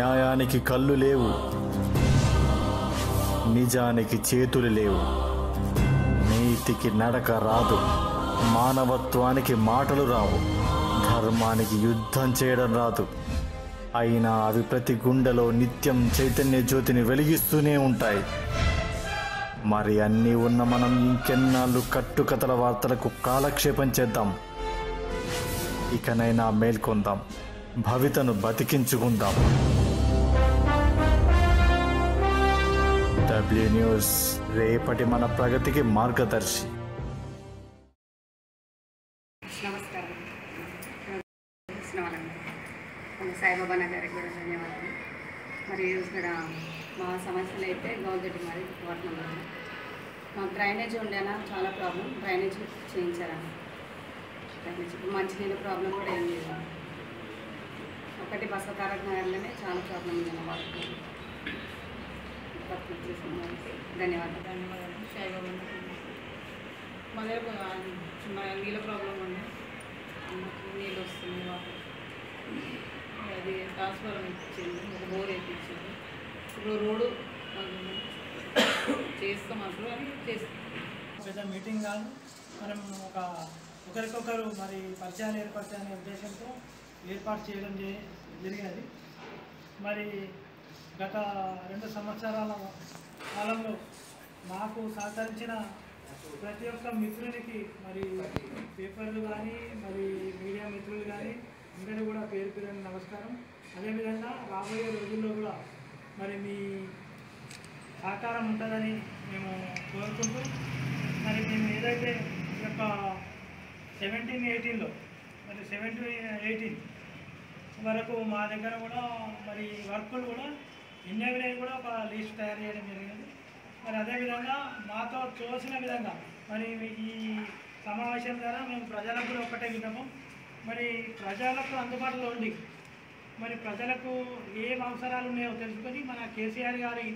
న్యాయానికి కళ్ళు లేవు నిజానికి చేతులు లేవు నీతికి నడక రాదు మానవత్వానికి మాటలు రావు ధర్మానికి యుద్ధం చేయడం రాదు అయినా అవి ప్రతి గుండెలో నిత్యం చైతన్య జ్యోతిని వెలిగిస్తూనే ఉంటాయి మరి అన్నీ ఉన్న మనం ఇంకెన్నాళ్ళు కట్టుకథల వార్తలకు కాలక్షేపం చేద్దాం ఇకనైనా మేల్కొందాం భవితను బతికించుకుందాం డబ్ల్యూ న్యూస్ రేపటి మన ప్రగతికి మార్గదర్శి నమస్కారం కృష్ణవాళ్ళండి మన సాయిబాబా గారికి కూడా ధన్యవాదాలు మరి ఇక్కడ మా సమస్యలు అయితే గౌగడ్డి మరి కోటనంలో మా డ్రైనేజ్ ఉండేనా చాలా ప్రాబ్లం డ్రైనేజ్ చేయించారన్న డ్రైనేజ్ ఇప్పుడు మంచినీళ్ళ ప్రాబ్లం కూడా ఏం లేదు ఒకటి బసవతారక నగర్లోనే చాలా ప్రాబ్లం ఉంది వాళ్ళకి తప్పు చేసిన వారికి ధన్యవాదాలు ధన్యవాదాలు సాయిబాబా మా దగ్గర ఒక చిన్న నీళ్ళ ప్రాబ్లం ఉంది అమ్మకి నీళ్ళు వస్తుంది వాటర్ అది ట్రాన్స్ఫార్మర్ ఇచ్చింది ఒక బోర్ వేయించింది ఇప్పుడు రోడ్డు మాకు చేస్తాం అసలు అని చేస్తాం పెద్ద మీటింగ్ కాదు మనం ఒక ఒకరికొకరు మరి పరిచయాలు ఏర్పరచాలనే ఉద్దేశంతో ఏర్పాటు చేయడం జే- జరిగినది మరి గత రెండు సంవత్సరాల కాలంలో మాకు సహకరించిన ప్రతి ఒక్క మిత్రునికి మరి పేపర్లు కానీ మరి మీడియా మిత్రులు కానీ అందరూ కూడా పేరు పేరు నమస్కారం అదేవిధంగా రాబోయే రోజుల్లో కూడా మరి మీ సహకారం ఉంటుందని మేము కోరుకుంటూ మరి మేము ఏదైతే ఈ యొక్క సెవెంటీన్ ఎయిటీన్లో మరి సెవెంటీన్ ఎయిటీన్ వరకు మా దగ్గర కూడా మరి వర్కులు కూడా ఇన్నెవరీ కూడా ఒక లిస్ట్ తయారు చేయడం జరిగింది మరి అదేవిధంగా మాతో తోసిన విధంగా మరి ఈ సమావేశం ద్వారా మేము ప్రజలకు కూడా ఒకటే విన్నపం మరి ప్రజలకు అందుబాటులో ఉండి మరి ప్రజలకు ఏం అవసరాలు ఉన్నాయో తెలుసుకొని మన కేసీఆర్ గారి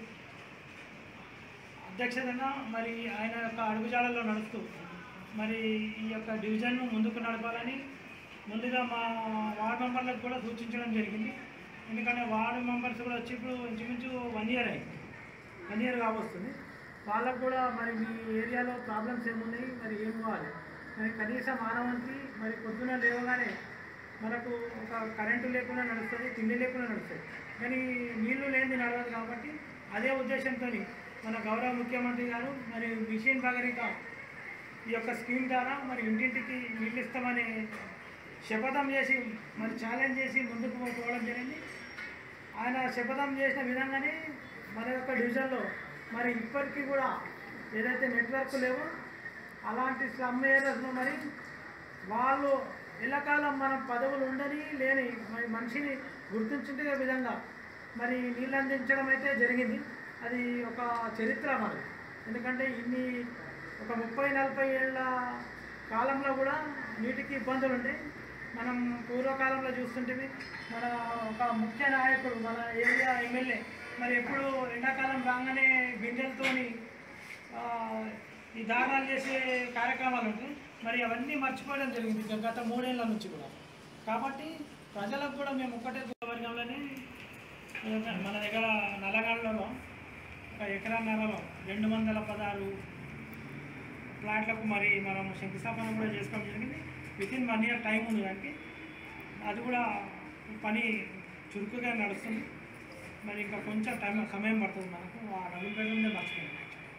అధ్యక్షతన మరి ఆయన యొక్క అడుగుజాడల్లో నడుస్తూ మరి ఈ యొక్క డివిజన్ను ముందుకు నడపాలని ముందుగా మా వార్డు మెంబర్లకు కూడా సూచించడం జరిగింది ఎందుకంటే వార్డు మెంబర్స్ కూడా వచ్చి ఇప్పుడు ఇంచుమించు వన్ ఇయర్ అయింది వన్ ఇయర్ కావస్తుంది వాళ్ళకు కూడా మరి మీ ఏరియాలో ప్రాబ్లమ్స్ ఏమున్నాయి మరి ఏం కావాలి మరి కనీసం మానవంతి మరి పొద్దున లేవగానే మనకు ఒక కరెంటు లేకుండా నడుస్తుంది తిండి లేకుండా నడుస్తుంది కానీ నీళ్లు లేనిది నడవదు కాబట్టి అదే ఉద్దేశంతో మన గౌరవ ముఖ్యమంత్రి గారు మరి మిషన్ భగరిక ఈ యొక్క స్కీమ్ ద్వారా మరి ఇంటింటికి నీళ్ళు ఇస్తామని శపథం చేసి మరి ఛాలెంజ్ చేసి ముందుకు పోవడం జరిగింది ఆయన శపథం చేసిన విధంగానే మన యొక్క డివిజన్లో మరి ఇప్పటికీ కూడా ఏదైతే నెట్వర్క్ లేవో అలాంటి స్లమ్ ఏరియాస్లో మరి వాళ్ళు ఎల్లకాలం మన పదవులు ఉండని లేని మరి మనిషిని గుర్తించుంటే విధంగా మరి నీళ్ళు అందించడం అయితే జరిగింది అది ఒక చరిత్ర మరి ఎందుకంటే ఇన్ని ఒక ముప్పై నలభై ఏళ్ళ కాలంలో కూడా నీటికి ఇబ్బందులు ఉంటాయి మనం పూర్వకాలంలో చూస్తుంటే మన ఒక ముఖ్య నాయకుడు మన ఏరియా ఎమ్మెల్యే మరి ఎప్పుడు ఎండాకాలం రాగానే గింజలతోని ఆ, ఈ దానాలు చేసే కార్యక్రమాలు ఉంటాయి మరి అవన్నీ మర్చిపోవడం జరిగింది గ- గత మూడేళ్ల నుంచి కూడా కాబట్టి ప్రజలకు కూడా మేము ఒక్కటే వర్గంలోనే మన దగ్గర నల్లగాళ్ళలో ఒక ఎకరాన్నరలో రెండు వందల పదహారు ప్లాట్లకు మరి మనం శంకుస్థాపన కూడా చేసుకోవడం జరిగింది within one year time ఉంది దానికి అది కూడా పని చురుకుగా నడుస్తుంది మరి ఇంకా కొంచెం టైం సమయం పడుతుంది మనకు ఆ డబుల్ బెడ్రూమ్నే మర్చిపోయింది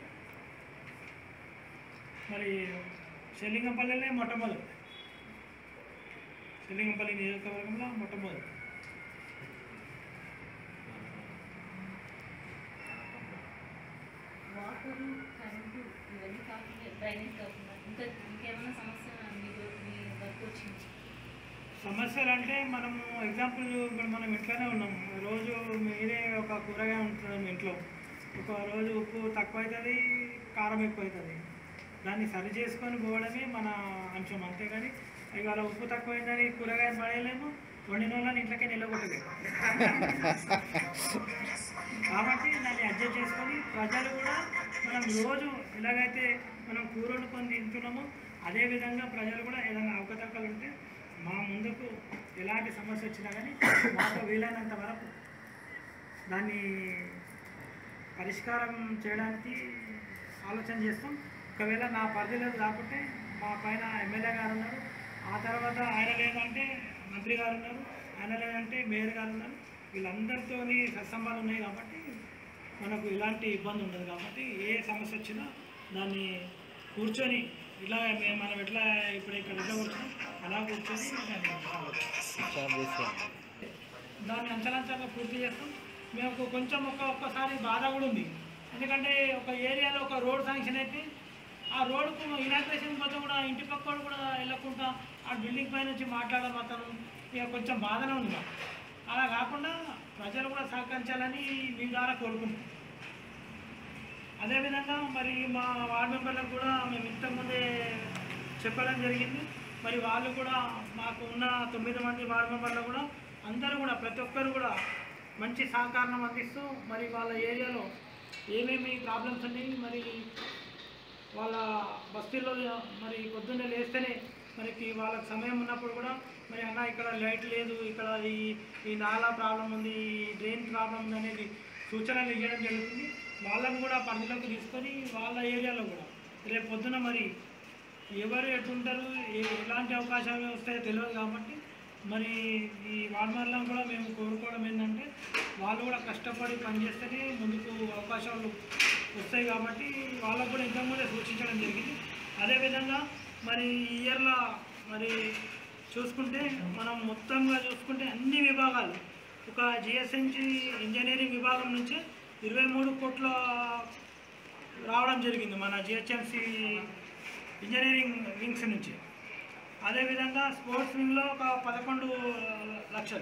మరి షెల్లింగంపల్లినే మొట్టమొదటి షెల్లింగంపల్లి నియోజకవర్గంలో మొట్టమొదటి వాటరు కరెంటు ఇవన్నీ కాకుండా డ్రైనేజ్ కాకుండా ఇంకా ఇంకేమైనా సమస్య మీకు మీ వర్క్ వచ్చింది సమస్యలు అంటే మనము ఎగ్జాంపుల్ ఇప్పుడు మనం ఇంట్లోనే ఉన్నాం రోజు మీరే ఒక కూరగాయ ఉంటుంది మీ ఇంట్లో ఒక రోజు ఉప్పు తక్కువ అవుతుంది కారం ఎక్కువ అవుతుంది దాన్ని సరి చేసుకొని పోవడమే మన అంశం అంతేగాని ఇవాళ ఉప్పు తక్కువైందని కూరగాయ పడేయలేము వండిన వాళ్ళని ఇంట్లోకే నిలబొట్టలేదు కాబట్టి దాన్ని అడ్జస్ట్ చేసుకొని ప్రజలు కూడా మనం రోజు ఎలాగైతే మనం కూర వండుకొని తింటున్నామో అదేవిధంగా ప్రజలు కూడా ఏదైనా అవకతవకలు ఉంటే మా ముందుకు ఎలాంటి సమస్య వచ్చినా కానీ మాకు వీలైనంత వరకు దాన్ని పరిష్కారం చేయడానికి ఆలోచన చేస్తాం ఒకవేళ నా పరిధిలో కాకుంటే మా పైన ఎమ్మెల్యే గారు ఉన్నారు ఆ తర్వాత ఆయన లేదంటే మంత్రి గారు ఉన్నారు ఆయన లేదంటే మేయర్ గారు ఉన్నారు వీళ్ళందరితో సత్సంబాలు ఉన్నాయి కాబట్టి మనకు ఎలాంటి ఇబ్బంది ఉండదు కాబట్టి ఏ సమస్య వచ్చినా దాన్ని కూర్చొని ఇలా మేము మనం ఎట్లా ఇప్పుడు ఇక్కడ ఎట్లా కూర్చొని అలా కూర్చొని దాన్ని దాన్ని అంచలంచగా పూర్తి చేస్తాం మేము కొంచెం ఒక ఒక్కసారి బాధ కూడా ఉంది ఎందుకంటే ఒక ఏరియాలో ఒక రోడ్ శాంక్షన్ అయితే ఆ రోడ్కు ఇనాగ్రేషన్ పోతే కూడా ఇంటి పక్కన కూడా వెళ్ళకుండా ఆ బిల్డింగ్ పై నుంచి మాట్లాడడం అతను ఇక కొంచెం బాధనే ఉంది మాకు. అలా కాకుండా ప్రజలు కూడా సహకరించాలని మీ ద్వారా కోరుకుంటున్నాం అదేవిధంగా మరి మా వార్డు మెంబర్లకు కూడా మేము ఇంతకుముందే చెప్పడం జరిగింది మరి వాళ్ళు కూడా మాకు ఉన్న తొమ్మిది మంది వార్డు మెంబర్లు కూడా అందరూ కూడా ప్రతి ఒక్కరు కూడా మంచి సహకారం అందిస్తూ మరి వాళ్ళ ఏరియాలో ఏమేమి ప్రాబ్లమ్స్ ఉన్నాయి మరి వాళ్ళ బస్తీల్లో మరి పొద్దున్నే లేస్తేనే మనకి వాళ్ళకి సమయం ఉన్నప్పుడు కూడా మరి అన్న ఇక్కడ లైట్ లేదు ఇక్కడ ఈ ఈ నాలా ప్రాబ్లం ఉంది ఈ డ్రైన్ ప్రాబ్లం ఉంది అనేది సూచనలు ఇవ్వడం జరుగుతుంది వాళ్ళని కూడా పరిధిలోకి తీసుకొని వాళ్ళ ఏరియాలో కూడా రేపు పొద్దున మరి ఎవరు ఎటుంటారు ఏ- ఎలాంటి అవకాశాలు వస్తాయో తెలియదు కాబట్టి మరి ఈ వార్మర్లను కూడా మేము కోరుకోవడం ఏంటంటే వాళ్ళు కూడా కష్టపడి పనిచేస్తేనే ముందుకు అవకాశాలు వస్తాయి కాబట్టి వాళ్ళకు కూడా ఇంతకుముందే సూచించడం జరిగింది అదేవిధంగా మరి ఈ ఇయర్లో మరి చూసుకుంటే మనం మొత్తంగా చూసుకుంటే అన్ని విభాగాలు ఒక జిఎస్ఎంసి ఇంజనీరింగ్ విభాగం నుంచి ఇరవై మూడు కోట్ల రావడం జరిగింది మన జిహెచ్ఎంసి ఇంజనీరింగ్ వింగ్స్ నుంచి అదేవిధంగా స్పోర్ట్స్ వింగ్లో ఒక పదకొండు లక్షలు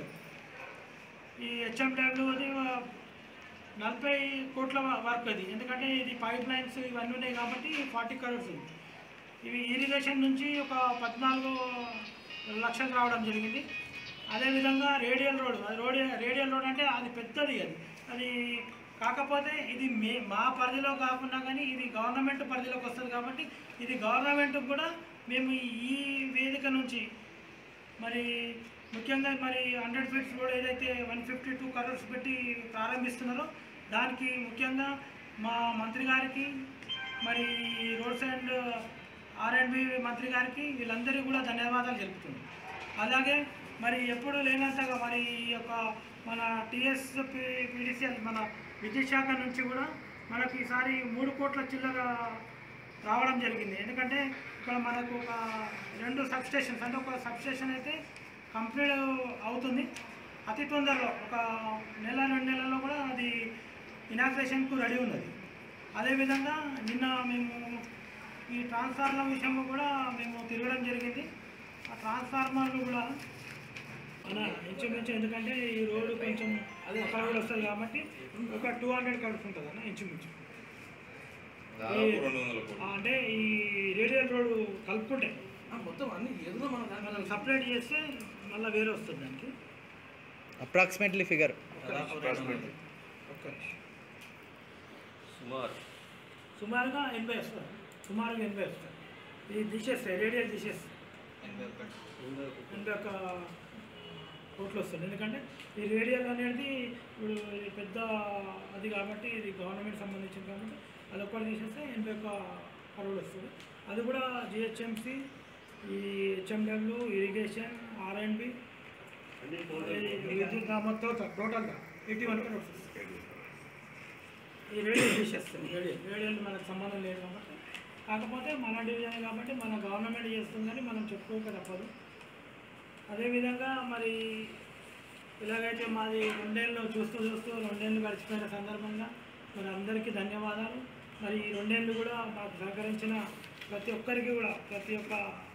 ఈ హెచ్ఎండబ్ల్యూ అది నలభై కోట్ల వర్క్ అది ఎందుకంటే ఇది పైప్ లైన్స్ ఇవన్నీ ఉన్నాయి కాబట్టి ఫార్టీ కరోడ్స్ ఇవి ఇరిగేషన్ నుంచి ఒక పద్నాలుగు లక్షలు రావడం జరిగింది అదేవిధంగా రేడియల్ రోడ్ అది రోడ్ రేడియల్ రోడ్ అంటే అది పెద్దది అది అది కాకపోతే ఇది మే మా పరిధిలో కాకుండా కానీ ఇది గవర్నమెంట్ పరిధిలోకి వస్తుంది కాబట్టి ఇది గవర్నమెంట్కి కూడా మేము ఈ వేదిక నుంచి మరి ముఖ్యంగా మరి హండ్రెడ్ ఫీట్స్ రోడ్ ఏదైతే వన్ ఫిఫ్టీ టూ కరోడ్స్ పెట్టి ప్రారంభిస్తున్నారో దానికి ముఖ్యంగా మా మంత్రి గారికి మరి roads and R and B మంత్రి గారికి వీళ్ళందరికీ కూడా ధన్యవాదాలు తెలుపుతున్నాం అలాగే మరి ఎప్పుడు లేనంతగా మరి ఈ యొక్క మన టిఎస్ పీడిసిఎల్ మన విద్యుత్ శాఖ నుంచి కూడా మనకి ఈసారి మూడు కోట్ల చిల్లర రావడం జరిగింది ఎందుకంటే ఇక్కడ మనకు ఒక రెండు సబ్ స్టేషన్స్ అంటే ఒక సబ్ స్టేషన్ అయితే కంప్లీట్ అవుతుంది అతి తొందరలో ఒక నెల రెండు నెలల్లో కూడా అది ఇనాగ్రేషన్కు రెడీ ఉన్నది అదేవిధంగా నిన్న మేము ఈ ట్రాన్స్ఫార్మర్ల విషయంలో కూడా మేము తిరగడం జరిగింది ఆ ట్రాన్స్ఫార్మర్లు కూడా మన ఇంచుమించు ఎందుకంటే ఈ రోడ్డు కొంచెం అక్కడ కూడా వస్తుంది కాబట్టి ఒక టూ హండ్రెడ్ కడుపు ఉంటుంది అన్న ఇంచుమించు దాదాపు రెండు వందల కోట్లు ఆ, అంటే ఈ రేడియల్ రోడ్ కలుపుకుంటే మొత్తం అన్ని ఏదో మన దాంట్లో మనం సపరేట్ చేస్తే మళ్ళీ వేరే వస్తుంది దానికి అప్రాక్సిమేట్లీ ఫిగర్ Approximately. ఒక్క నిమిషం. సుమారు సుమారుగా ఎనభై వస్తుంది సుమారుగా ఎనభై వస్తుంది ఇది తీసేస్తాయి రేడియల్ తీసేస్తాయి ఎనభై ఒక కోట్లు వస్తుంది ఎందుకంటే ఈ రేడియల్ అనేది ఇప్పుడు ఇది పెద్ద అది కాబట్టి ఇది గవర్నమెంట్ సంబంధించింది కాబట్టి అది ఒక్కటి తీసేస్తే ఎనభై ఒక కరోడ్ వస్తుంది అది కూడా జిహెచ్ఎంసి ఈ హెచ్ఎండబ్ల్యూ ఇరిగేషన్ ఆర్ఎండ్బి విద్యుత్ మొత్తం టోటల్గా ఎయిటీ వన్ కరోడ్స్ వస్తుంది ఈ రేడియల్ తీసేస్తుంది రేడియల్ రేడియల్ మనకు సంబంధం లేదు కాబట్టి కాకపోతే మన డివిజన్ కాబట్టి మన గవర్నమెంట్ చేస్తుందని మనం చెప్పుకోక తప్పదు అదేవిధంగా మరి ఇలాగైతే మాది రెండేళ్ళు చూస్తూ చూస్తూ రెండేళ్ళు గడిచిపోయిన సందర్భంగా మరి అందరికీ ధన్యవాదాలు మరి ఈ రెండేళ్ళు కూడా మాకు సహకరించిన ప్రతి ఒక్కరికి కూడా ప్రతి ఒక్క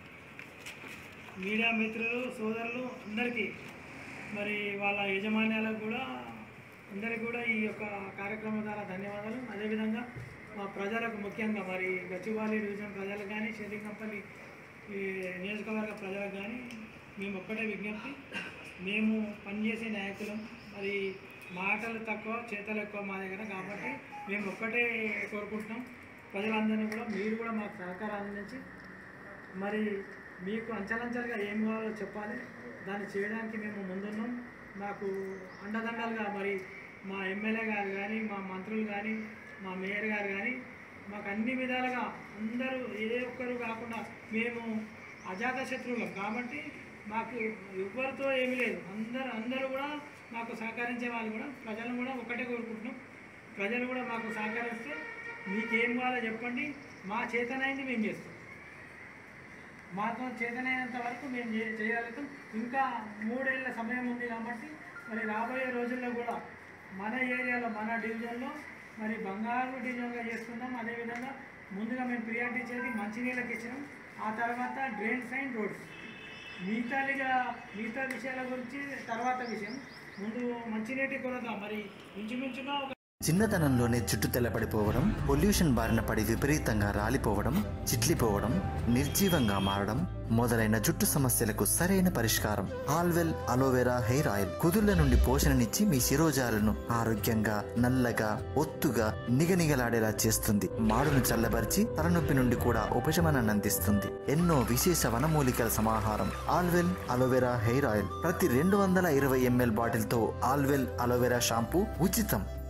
మీడియా మిత్రులు సోదరులు అందరికీ మరి వాళ్ళ యజమాన్యాలకు కూడా అందరికీ కూడా ఈ యొక్క కార్యక్రమం ద్వారా ధన్యవాదాలు అదేవిధంగా మా ప్రజలకు ముఖ్యంగా మరి గచ్చిబాలి డివిజన్ ప్రజలకు కానీ షేరింగంపల్లి ఈ నియోజకవర్గ ప్రజలకు కానీ మేము ఒక్కటే విజ్ఞప్తి మేము పనిచేసే నాయకులం మరి మాటలు తక్కువ చేతలు ఎక్కువ మా దగ్గర కాబట్టి మేము ఒక్కటే కోరుకుంటున్నాం ప్రజలందరినీ కూడా మీరు కూడా మాకు సహకారం అందించి మరి మీకు అంచలంచలుగా ఏం కావాలో చెప్పాలి దాన్ని చేయడానికి మేము ముందున్నాం మాకు అండదండలుగా మరి మా ఎమ్మెల్యే గారు కానీ మా మంత్రులు కానీ మా మేయర్ గారు కానీ మాకు అన్ని విధాలుగా అందరూ ఏ ఒక్కరు కాకుండా మేము అజాత శత్రువులం కాబట్టి మాకు ఎవరితో ఏమీ లేదు అందరూ అందరూ కూడా మాకు సహకరించే వాళ్ళు కూడా ప్రజలను కూడా ఒకటే కోరుకుంటున్నాం ప్రజలు కూడా మాకు సహకరిస్తే మీకేం కావాలో చెప్పండి మా చేతనైంది మేము చేస్తాం మాతో చేతనైనంత వరకు మేము చే- చేయగలుగుతాం ఇంకా మూడేళ్ల సమయం ఉంది కాబట్టి మరి రాబోయే రోజుల్లో కూడా మన ఏరియాలో మన డివిజన్లో మరి బంగారు డివిజన్గా చేస్తున్నాం అదేవిధంగా ముందుగా మేము ప్రియారిటీ ఇచ్చేది మంచినీళ్ళకి ఇచ్చినాం ఆ తర్వాత డ్రైన్స్ అండ్ రోడ్స్ మిగతాలిగా మిగతా విషయాల గురించి తర్వాత విషయం ముందు మంచినీటి కొరత మరి ఇంచుమించుగా ఒక చిన్నతనంలోనే జుట్టు తెల్లబడిపోవడం పొల్యూషన్ బారిన పడి విపరీతంగా రాలిపోవడం చిట్లిపోవడం నిర్జీవంగా మారడం మొదలైన జుట్టు సమస్యలకు సరైన పరిష్కారం ఆల్వెల్ అలోవెరా హెయిర్ ఆయిల్ కుదుళ్ల నుండి పోషణనిచ్చి మీ శిరోజాలను ఆరోగ్యంగా నల్లగా ఒత్తుగా నిగనిగలాడేలా చేస్తుంది మాడును చల్లబరిచి తలనొప్పి నుండి కూడా ఉపశమనాన్ని అందిస్తుంది ఎన్నో విశేష వనమూలికల సమాహారం ఆల్వెల్ అలోవెరా హెయిర్ ఆయిల్ ప్రతి రెండు వందల ఇరవై ఎంఎల్ బాటిల్తో ఆల్వెల్ అలోవెరా షాంపూ ఉచితం